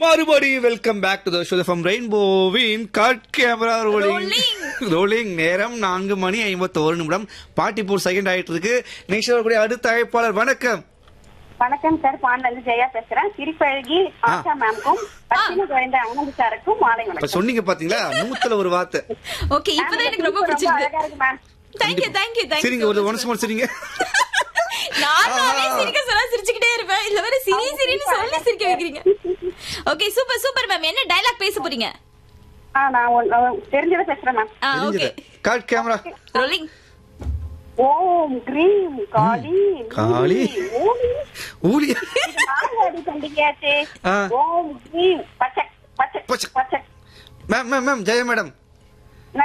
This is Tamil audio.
மறுபடியும் welcome back to the show from ரெயின்போவின் கட் கேமரா ரோலிங் ரோலிங் நேரம் நான்கு மணி ஐம்பத்தோரு நிமிடம் பாட்டிப்பூர் செகண்ட் ஆயிட்டு இருக்கு நெக்ஸ்ட் வரக்கூடிய அடுத்த அழைப்பாளர் வணக்கம் வணக்கம் சார் பாண்ல இருந்து ஜெயா பேசுறேன் திருப்பழகி ஆஷா மேம்க்கும் பச்சின குழந்தை ஆனந்த் சாருக்கும் மாலை இப்ப வணக்கம் சொன்னீங்க பாத்தீங்களா நூத்துல ஒரு வார்த்தை ஓகே இப்பதான் எனக்கு ரொம்ப ரொம்ப பிடிச்சிருக்கு அழகா இருக்கு மேம் தேங்க்யூ தேங்க்யூ சரிங்க ஒரு தேங்க்யூ ஒன்ஸ் மோர் சரிங்க நானாவே ஆ. சிரிக்க சொன்னா சிரிச்சுக்கிட்டே இருப்பேன் இல்ல வேற சிரி சிரின்னு சொல்லி சிரிக்க வைக்கிறீங்க ஓகே சூப்பர் சூப்பர் மேம் என்ன டயலாக் பேச போறீங்க ஆ நான் ஒன்னு- தெரிஞ்சதை பேசுறேன் மேம் ஆ okay cut camera rolling Om கிரீம் காளி காளி. ஓம் ஊழிய நாலாடி பண்டிகையாச்சே ஆ. ஓம் கிரீம் பச்சை பச்சை பச்சை. பச்சை மேம் மேம் மேம் ஜெய மேடம்